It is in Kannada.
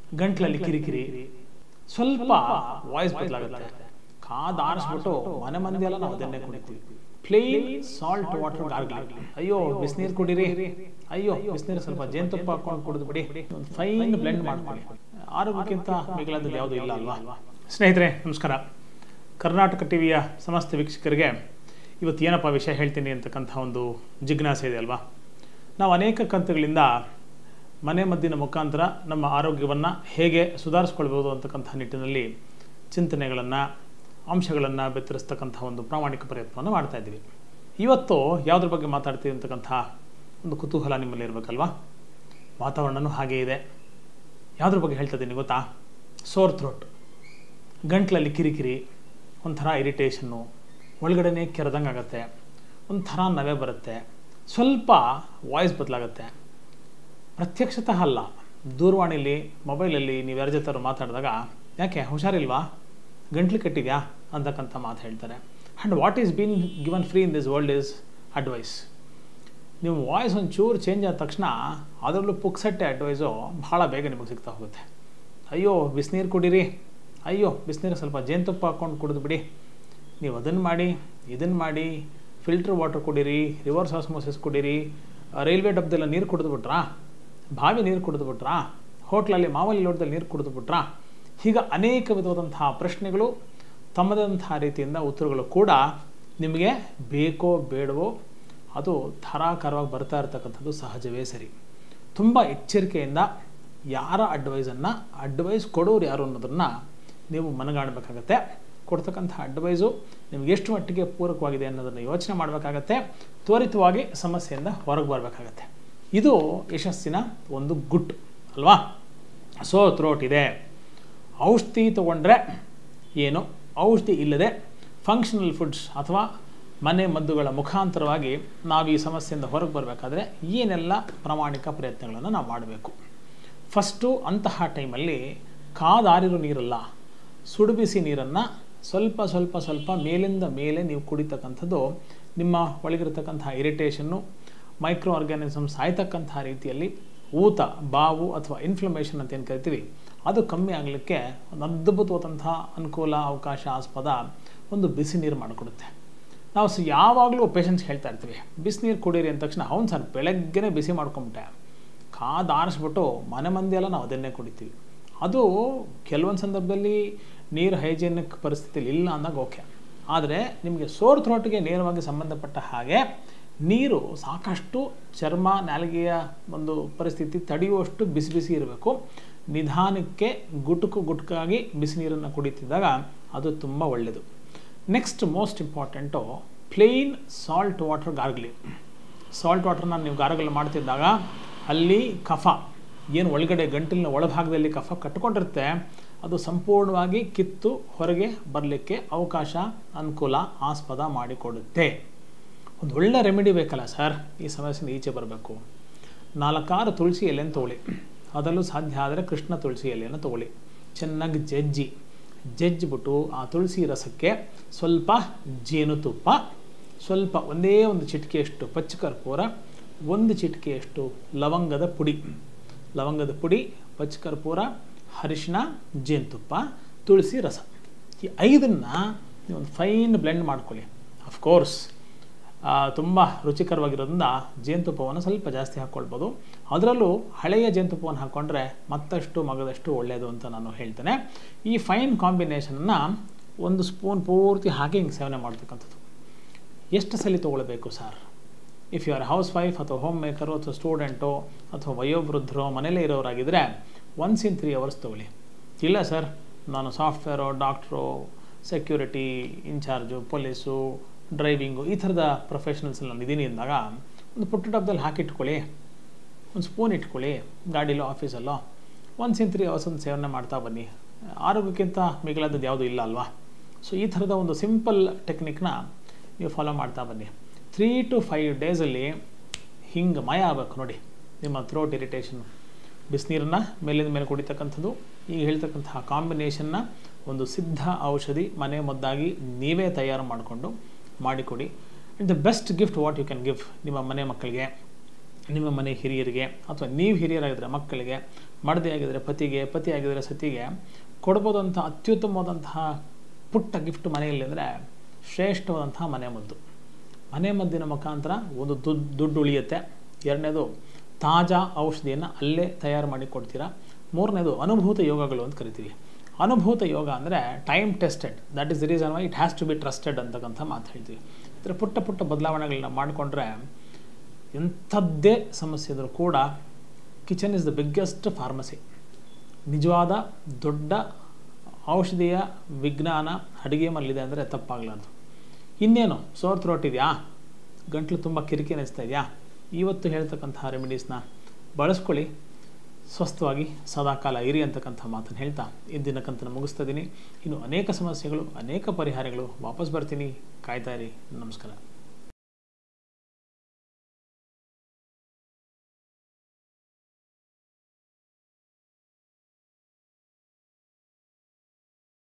ಗಂಟ್ಲಲ್ಲಿ ಕಿರಿಕಿರಿ ಸ್ವಲ್ಪ ವಾಯ್ಸ್ ಬದಲಾಗುತ್ತೆ ಕಾದು ಆರಿಸ್ಬಿಟ್ಟು ಮನೆ ಮಂದಿ ಎಲ್ಲ ನಾವು ಅದನ್ನೇ ಕುಡಿತೀವಿ ಪ್ಲೇನ್ ಸಾಲ್ಟ್ ವಾಟರ್ ಗಾರ್ಗ್ಲಿಂಗ್ ಅಯ್ಯೋ ಬಿಸಿನೀರು ಕುಡೀರಿ ಅಯ್ಯೋ ಬಿಸಿನೀರು ಸ್ವಲ್ಪ ಜೇನುತುಪ್ಪ ಹಾಕೊಂಡು ಕುಡಿದು ಬಿಡಿ ಒಂದು ಫೈನ್ ಬ್ಲೆಂಡ್ ಮಾಡ್ಕೊಳ್ಳಿ ಆರೋಗ್ಯಕ್ಕಿಂತ ಮಿಗಿಲಾದಲ್ಲಿ ಯಾವುದೂ ಇಲ್ಲ ಅಲ್ವಾ ಸ್ನೇಹಿತರೆ ನಮಸ್ಕಾರ ಕರ್ನಾಟಕ ಟಿವಿಯ ಸಮಸ್ತ ವೀಕ್ಷಕರಿಗೆ ಇವತ್ತು ಏನಪ್ಪ ವಿಷಯ ಹೇಳ್ತೀನಿ ಅಂತಕ್ಕಂಥ ಒಂದು ಜಿಜ್ಞಾಸೆ ಇದೆ ಅಲ್ವಾ ನಾವು ಅನೇಕ ಕಂತುಗಳಿಂದ ಮನೆ ಮದ್ದಿನ ಮುಖಾಂತರ ನಮ್ಮ ಆರೋಗ್ಯವನ್ನು ಹೇಗೆ ಸುಧಾರಿಸ್ಕೊಳ್ಬೋದು ಅಂತಕ್ಕಂಥ ನಿಟ್ಟಿನಲ್ಲಿ ಚಿಂತನೆಗಳನ್ನು ಅಂಶಗಳನ್ನು ಬೆತ್ತರಿಸ್ತಕ್ಕಂಥ ಒಂದು ಪ್ರಾಮಾಣಿಕ ಪ್ರಯತ್ನವನ್ನು ಮಾಡ್ತಾ ಇದ್ದೀವಿ ಇವತ್ತು ಯಾವುದ್ರ ಬಗ್ಗೆ ಮಾತಾಡ್ತೀವಿ ಅಂತಕ್ಕಂಥ ಒಂದು ಕುತೂಹಲ ನಿಮ್ಮಲ್ಲಿ ಇರಬೇಕಲ್ವಾ ವಾತಾವರಣನೂ ಹಾಗೇ ಇದೆ ಯಾವುದ್ರ ಬಗ್ಗೆ ಹೇಳ್ತಾ ಇದ್ದೀನಿ ಗೊತ್ತಾ ಸೋರ್ ಥ್ರೋಟ್ ಗಂಟ್ಲಲ್ಲಿ ಕಿರಿಕಿರಿ ಒಂಥರ ಇರಿಟೇಷನ್ನು ಒಳಗಡೆನೇ ಕೆರೆದಂಗೆ ಆಗುತ್ತೆ ಒಂಥರ ನವೆ ಬರುತ್ತೆ ಸ್ವಲ್ಪ ವಾಯ್ಸ್ ಬದಲಾಗುತ್ತೆ ಪ್ರತ್ಯಕ್ಷತಃ ಅಲ್ಲ ದೂರವಾಣಿಲಿ ಮೊಬೈಲಲ್ಲಿ ನೀವು ಯಾರ ಜೊತೆ ಮಾತಾಡಿದಾಗ ಯಾಕೆ ಹುಷಾರಿಲ್ವಾ ಗಂಟ್ಲು ಕೆಟ್ಟಿದ್ಯಾ ಅಂತಕ್ಕಂಥ ಮಾತು ಹೇಳ್ತಾರೆ and what is been given free in this world is advice ನೀವು ವಾಯ್ಸ್ ಒಂದು ಚೂರು ಚೇಂಜ್ ಆದ ತಕ್ಷಣ ಅದರಲ್ಲೂ ಪುಕ್ಸಟ್ಟೆ ಅಡ್ವೈಸು ಭಾಳ ಬೇಗ ನಿಮಗೆ ಸಿಗ್ತಾ ಹೋಗುತ್ತೆ ಅಯ್ಯೋ ಬಿಸಿನೀರು ಕುಡೀರಿ ಅಯ್ಯೋ ಬಿಸಿನೀರು ಸ್ವಲ್ಪ ಜೇನುತುಪ್ಪ ಹಾಕ್ಕೊಂಡು ಕುಡಿದು ಬಿಡಿ ನೀವು ಅದನ್ನು ಮಾಡಿ ಇದನ್ನು ಮಾಡಿ ಫಿಲ್ಟರ್ ವಾಟರ್ ಕುಡೀರಿ ರಿವರ್ಸ್ ಆಸ್ಮೋಸಿಸ್ ಕುಡೀರಿ ರೈಲ್ವೆ ಡಬ್ಬದೆಲ್ಲ ನೀರು ಕುಡಿದು ಬಿಟ್ರಾ ಬಾವಿ ನೀರು ಕುಡಿದು ಬಿಟ್ರಾ ಹೋಟ್ಲಲ್ಲಿ ಮಾಮೂಲಿ ಲೋಟದಲ್ಲಿ ನೀರು ಕುಡಿದು ಬಿಟ್ರಾ ಹೀಗೆ ಅನೇಕ ವಿಧವಾದಂತಹ ಪ್ರಶ್ನೆಗಳು ತಮ್ಮದಂತಹ ರೀತಿಯಿಂದ ಉತ್ತರಗಳು ಕೂಡ ನಿಮಗೆ ಬೇಕೋ ಬೇಡವೋ ಅದು ಧಾರಾಕಾರವಾಗಿ ಬರ್ತಾ ಇರತಕ್ಕಂಥದ್ದು ಸಹಜವೇ ಸರಿ ತುಂಬ ಎಚ್ಚರಿಕೆಯಿಂದ ಯಾರ ಅಡ್ವೈಸನ್ನು ಅಡ್ವೈಸ್ ಕೊಡೋರು ಯಾರು ಅನ್ನೋದನ್ನು ನೀವು ಮನಗಾಣಬೇಕಾಗತ್ತೆ ಕೊಡ್ತಕ್ಕಂಥ ಅಡ್ವೈಸು ನಿಮ್ಗೆ ಎಷ್ಟು ಮಟ್ಟಿಗೆ ಪೂರಕವಾಗಿದೆ ಅನ್ನೋದನ್ನು ಯೋಚನೆ ಮಾಡಬೇಕಾಗತ್ತೆ ತ್ವರಿತವಾಗಿ ಸಮಸ್ಯೆಯಿಂದ ಹೊರಗೆ ಬರಬೇಕಾಗತ್ತೆ ಇದು ಯಶಸ್ಸಿನ ಒಂದು ಗುಟ್ಟು ಅಲ್ವಾ ಸೋ ಥ್ರೋಟ್ ಇದೆ ಔಷಧಿ ತೊಗೊಂಡ್ರೆ ಏನು ಔಷಧಿ ಇಲ್ಲದೆ ಫಂಕ್ಷನಲ್ ಫುಡ್ಸ್ ಅಥವಾ ಮನೆ ಮದ್ದುಗಳ ಮುಖಾಂತರವಾಗಿ ನಾವು ಈ ಸಮಸ್ಯೆಯಿಂದ ಹೊರಗೆ ಬರಬೇಕಾದ್ರೆ ಏನೆಲ್ಲ ಪ್ರಾಮಾಣಿಕ ಪ್ರಯತ್ನಗಳನ್ನು ನಾವು ಮಾಡಬೇಕು ಫಸ್ಟು ಅಂತಹ ಟೈಮಲ್ಲಿ ಕಾದಾರಿರೋ ನೀರಲ್ಲ ಸುಡು ಬಿಸಿ ನೀರನ್ನು ಸ್ವಲ್ಪ ಸ್ವಲ್ಪ ಸ್ವಲ್ಪ ಮೇಲಿಂದ ಮೇಲೆ ನೀವು ಕುಡಿತಕ್ಕಂಥದ್ದು ನಿಮ್ಮ ಒಳಗಿರತಕ್ಕಂಥ ಇರಿಟೇಷನ್ನು ಮೈಕ್ರೋ ಆರ್ಗ್ಯಾನಿಸಮ್ಸ್ ಆಯ್ತಕ್ಕಂಥ ರೀತಿಯಲ್ಲಿ ಊತ ಬಾವು ಅಥವಾ ಇನ್ಫ್ಲಮೇಷನ್ ಅಂತ ಏನು ಕರಿತೀವಿ ಅದು ಕಮ್ಮಿ ಆಗಲಿಕ್ಕೆ ಒಂದು ಅದ್ಭುತವಾದಂಥ ಅನುಕೂಲ ಅವಕಾಶ ಆಸ್ಪದ ಒಂದು ಬಿಸಿ ನೀರು ಮಾಡಿಕೊಡುತ್ತೆ ನಾವು ಸ ಯಾವಾಗಲೂ ಪೇಷಂಟ್ಸ್ ಹೇಳ್ತಾ ಇರ್ತೀವಿ ಬಿಸಿನೀರು ಕುಡೀರಿ ಅಂದ ತಕ್ಷಣ ಅವ್ನು ಸರ್ ಬೆಳಗ್ಗೆನೇ ಬಿಸಿ ಮಾಡ್ಕೊಂಬಿಟ್ಟೆ ಕಾದು ಆರಿಸ್ಬಿಟ್ಟು ಮನೆ ಮಂದಿ ಎಲ್ಲ ನಾವು ಅದನ್ನೇ ಕುಡಿತೀವಿ ಅದು ಕೆಲವೊಂದು ಸಂದರ್ಭದಲ್ಲಿ ನೀರು ಹೈಜೀನಿಕ್ ಪರಿಸ್ಥಿತಿಯಲ್ಲಿ ಇಲ್ಲ ಅಂದಾಗ ಓಕೆ ಆದರೆ ನಿಮಗೆ ಸೋರ್ ಥ್ರೋಟ್ಗೆ ನೇರವಾಗಿ ಸಂಬಂಧಪಟ್ಟ ಹಾಗೆ ನೀರು ಸಾಕಷ್ಟು ಚರ್ಮ ನಾಲಿಗೆಯ ಒಂದು ಪರಿಸ್ಥಿತಿ ತಡೆಯುವಷ್ಟು ಬಿಸಿ ಬಿಸಿ ಇರಬೇಕು ನಿಧಾನಕ್ಕೆ ಗುಟುಕು ಗುಟುಕಾಗಿ ಬಿಸಿ ನೀರನ್ನು ಕುಡಿತಿದ್ದಾಗ ಅದು ತುಂಬ ಒಳ್ಳೆಯದು next most important plain salt water gargling salt ವಾಟರ್ನ ನೀವು ಗಾರ್ಗಲ್ ಮಾಡ್ತಿದ್ದಾಗ ಅಲ್ಲಿ ಕಫ ಏನು ಒಳಗಡೆ ಗಂಟಲಿನ ಒಳಭಾಗದಲ್ಲಿ ಕಫ ಕಟ್ಕೊಂಡಿರುತ್ತೆ ಅದು ಸಂಪೂರ್ಣವಾಗಿ ಕಿತ್ತು ಹೊರಗೆ ಬರಲಿಕ್ಕೆ ಅವಕಾಶ ಅನುಕೂಲ ಆಸ್ಪದ ಮಾಡಿಕೊಡುತ್ತೆ ಒಂದು ಒಳ್ಳೆ ರೆಮಿಡಿ ಬೇಕಲ್ಲ ಸರ್ ಈ ಸಮಸ್ಯೆಯಿಂದ ಈಚೆ ಬರಬೇಕು ನಾಲ್ಕಾರು ತುಳಸಿ ಎಲೆಯನ್ನು ತೊಗೊಳ್ಳಿ ಅದರಲ್ಲೂ ಸಾಧ್ಯ ಆದರೆ ಕೃಷ್ಣ ತುಳಸಿ ಎಲೆಯನ್ನು ತೊಗೊಳ್ಳಿ ಚೆನ್ನಾಗಿ ಜಜ್ಜಿ ಜಜ್ಜಿಬಿಟ್ಟು ಆ ತುಳಸಿ ರಸಕ್ಕೆ ಸ್ವಲ್ಪ ಜೇನುತುಪ್ಪ ಸ್ವಲ್ಪ ಒಂದೇ ಒಂದು ಚಿಟಿಕೆಯಷ್ಟು ಪಚ್ಚಕರ್ಪೂರ ಒಂದು ಚಿಟಿಕೆಯಷ್ಟು ಲವಂಗದ ಪುಡಿ ಲವಂಗದ ಪುಡಿ ಪಚ್ಚಕರ್ಪೂರ ಅರಿಶಿನ ಜೇನುತುಪ್ಪ ತುಳಸಿ ರಸ ಈ ಐದನ್ನು ನೀವು ಒಂದು ಫೈನ್ ಬ್ಲೆಂಡ್ ಮಾಡ್ಕೊಳ್ಳಿ ಅಫ್ಕೋರ್ಸ್ ತುಂಬ ರುಚಿಕರವಾಗಿರೋದ್ರಿಂದ ಜೇನುತುಪ್ಪವನ್ನು ಸ್ವಲ್ಪ ಜಾಸ್ತಿ ಹಾಕ್ಕೊಳ್ಬೋದು ಅದರಲ್ಲೂ ಹಳೆಯ ಜೇನುತುಪ್ಪವನ್ನು ಹಾಕ್ಕೊಂಡ್ರೆ ಮತ್ತಷ್ಟು ಮಗದಷ್ಟು ಒಳ್ಳೆಯದು ಅಂತ ನಾನು ಹೇಳ್ತೇನೆ ಈ ಫೈನ್ ಕಾಂಬಿನೇಷನನ್ನು ಒಂದು ಸ್ಪೂನ್ ಪೂರ್ತಿ ಹಾಕಿ ಹಿಂಗೆ ಸೇವನೆ ಮಾಡ್ತಕ್ಕಂಥದ್ದು ಎಷ್ಟು ಸಲ ತೊಗೊಳ್ಬೇಕು sir if you are housewife ಅಥವಾ ಹೋಮ್ ಮೇಕರು ಅಥವಾ ಸ್ಟೂಡೆಂಟು ಅಥವಾ ವಯೋವೃದ್ಧರು ಮನೇಲೇ ಇರೋರಾಗಿದ್ದರೆ ಒನ್ಸ್ ಇನ್ ತ್ರೀ ಅವರ್ಸ್ ತೊಗೊಳ್ಳಿ ಇಲ್ಲ ಸರ್ ನಾನು software doctor security incharge police driving ಈ ಥರದ ಪ್ರೊಫೆಷನಲ್ಸಲ್ಲಿ ನಾನು ಇದ್ದೀನಿ ಅಂದಾಗ ಒಂದು ಪುಟ್ಟ ಡಬ್ಬದಲ್ಲಿ ಹಾಕಿಟ್ಕೊಳ್ಳಿ ಒಂದು ಸ್ಪೂನ್ ಇಟ್ಕೊಳ್ಳಿ ಗಾಡೀಲೋ ಆಫೀಸಲ್ಲೋ ಒನ್ಸ್ ಇನ್ ತ್ರೀ ಅವರ್ಸ್ ಒಂದು ಸೇವನೆ ಮಾಡ್ತಾ ಬನ್ನಿ ಆರೋಗ್ಯಕ್ಕಿಂತ ಮಿಗಿಲಾದದ್ದು ಯಾವುದೂ ಇಲ್ಲ ಅಲ್ವಾ ಸೊ ಈ ಥರದ ಒಂದು ಸಿಂಪಲ್ ಟೆಕ್ನಿಕ್ನ ನೀವು ಫಾಲೋ ಮಾಡ್ತಾ ಬನ್ನಿ ತ್ರೀ ಟು ಫೈವ್ ಡೇಸಲ್ಲಿ ಹಿಂಗೆ ಮಯ ಆಗಬೇಕು ನೋಡಿ ನಿಮ್ಮ ಥ್ರೋಟ್ ಇರಿಟೇಷನ್ ಬಿಸಿನೀರನ್ನ ಮೇಲಿಂದ ಮೇಲೆ ಕುಡಿತಕ್ಕಂಥದ್ದು ಈಗ ಹೇಳ್ತಕ್ಕಂತಹ ಕಾಂಬಿನೇಷನ್ನ ಒಂದು ಸಿದ್ಧ ಔಷಧಿ ಮನೆ ಮದ್ದಾಗಿ ನೀವೇ ತಯಾರು ಮಾಡಿಕೊಂಡು ಮಾಡಿಕೊಡಿ and the best gift what you can give ನಿಮ್ಮ ಮನೆ ಮಕ್ಕಳಿಗೆ ನಿಮ್ಮ ಮನೆ ಹಿರಿಯರಿಗೆ ಅಥವಾ ನೀವು ಹಿರಿಯರಾಗಿದ್ದರೆ ಮಕ್ಕಳಿಗೆ ಮಡದಿ ಆಗಿದ್ದರೆ ಪತಿಗೆ ಪತಿ ಆಗಿದ್ದರೆ ಸತಿಗೆ ಕೊಡ್ಬೋದಂಥ ಅತ್ಯುತ್ತಮವಾದಂತಹ ಪುಟ್ಟ ಗಿಫ್ಟ್ ಮನೆಯಲ್ಲಿ ಅಂದರೆ ಶ್ರೇಷ್ಠವಾದಂತಹ ಮನೆ ಮದ್ದು ಮನೆ ಮದ್ದಿನ ಮುಖಾಂತರ ಒಂದು ದುಡ್ಡು ದುಡ್ಡು ಉಳಿಯುತ್ತೆ ಎರಡನೇದು ತಾಜಾ ಔಷಧಿಯನ್ನು ಅಲ್ಲೇ ತಯಾರು ಮಾಡಿ ಕೊಡ್ತೀರಾ ಮೂರನೇದು ಅನುಭೂತ ಯೋಗಗಳು ಅಂತ ಕರಿತೀವಿ ಅನುಭೂತ ಯೋಗ ಅಂದರೆ time tested that is the reason why it has to be trusted ಅಂತಕ್ಕಂಥ ಮಾತು ಹೇಳ್ತೀವಿ ಇದರ ಪುಟ್ಟ ಪುಟ್ಟ ಬದಲಾವಣೆಗಳನ್ನ ಮಾಡಿಕೊಂಡ್ರೆ ಎಂಥದ್ದೇ ಸಮಸ್ಯೆ ಇದ್ರೂ ಕೂಡ kitchen is the biggest pharmacy ನಿಜವಾದ ದೊಡ್ಡ ಔಷಧಿಯ ವಿಜ್ಞಾನ ಅಡುಗೆ ಮಲ್ಲಿದೆ ಅಂದರೆ ತಪ್ಪಾಗಲಾರ್ದು ಇನ್ನೇನು ಸೋರ್ ಥ್ರೋಟ್ ಇದೆಯಾ ಗಂಟ್ಲು ತುಂಬ ಕಿರಿಕಿ ಅನಿಸ್ತಾ ಇದೆಯಾ ಇವತ್ತು ಹೇಳ್ತಕ್ಕಂತಹ ರೆಮಿಡೀಸ್ನ ಬಳಸ್ಕೊಳ್ಳಿ ಸ್ವಸ್ಥವಾಗಿ ಸದಾಕಾಲ ಇರಿ ಅಂತಕ್ಕಂಥ ಮಾತನ್ನು ಹೇಳ್ತಾ ಇಂದಿನ ಕಂತನ್ನು ಮುಗಿಸ್ತಾ ಇದ್ದೀನಿ ಇನ್ನು ಅನೇಕ ಸಮಸ್ಯೆಗಳು ಅನೇಕ ಪರಿಹಾರಗಳು ವಾಪಸ್ ಬರ್ತೀನಿ ಕಾಯ್ತಾ ಇರಿ ನಮಸ್ಕಾರ